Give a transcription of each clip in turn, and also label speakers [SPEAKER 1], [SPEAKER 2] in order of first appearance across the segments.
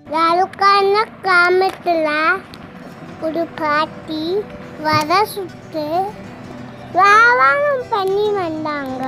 [SPEAKER 1] யாருக்கான கிராமத்தில் ஒரு பாட்டி வர சுட்டு வியாபாரம் பண்ணி வந்தாங்க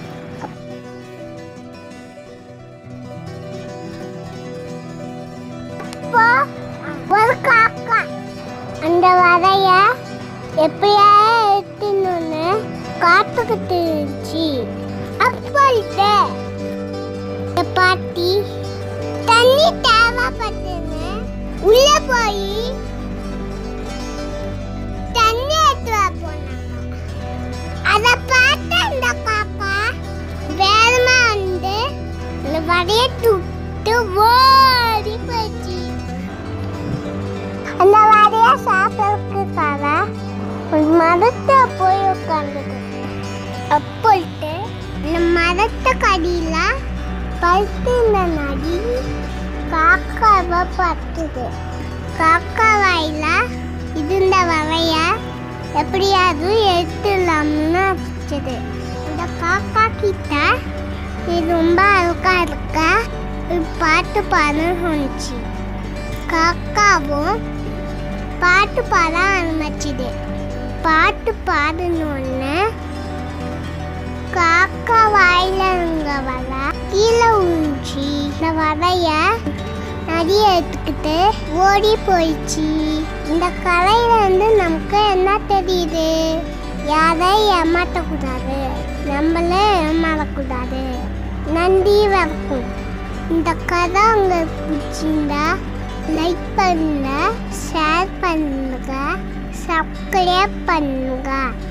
[SPEAKER 1] அப்போ ஒரு காக்கா அந்த வரைய எப்படியா எடுத்துன்னு காத்துக்கிட்டு இருந்துச்சு அப்போல்ட்டு இந்த பாட்டி தண்ணி தேவைப்பட்டுன்னு உள்ள போய் தண்ணி எடுத்து வர போனாங்க அதை பார்த்து அந்த காக்கா வேகமா வந்து இந்த வரைய துட்டு ஓடி போச்சு அந்த வரைய சாப்பிட்றதுக்காக ஒரு மரத்தை போய் உட்காந்துது அப்போல்ட்டு அந்த மரத்து கடியில பழுத்து இந்த நடி காக்காவை பார்த்துது காக்கா வாயில இருந்த வரைய எப்படியாவது எடுத்துடலாம்னு வச்சுது அந்த காக்கா கிட்ட இது ரொம்ப அழுக்கா இருக்க இது பாட்டு பாடுன்னு சொன்னிச்சு காக்காவும் பாட்டு பாட ஆரம்பிச்சுது பாட்டு பாடணுன்னு காக்கா வாயில இருந்த வர கீழே விழுந்துச்சு இந்த வரைய நதிய எடுத்துக்கிட்டு ஓடி போயிடுச்சு இந்த கரையில இருந்து நமக்கு என்ன தெரியுது யாரையும் ஏமாற்றக்கூடாது நம்மளே ஏமாறக்கூடாது நன்றி வணக்கம் இந்த கதை உங்களுக்கு பிடிச்சிருந்தா லைக் பண்ணுங்க ஷேர் பண்ணுங்க சப்ஸ்கிரைப் பண்ணுங்க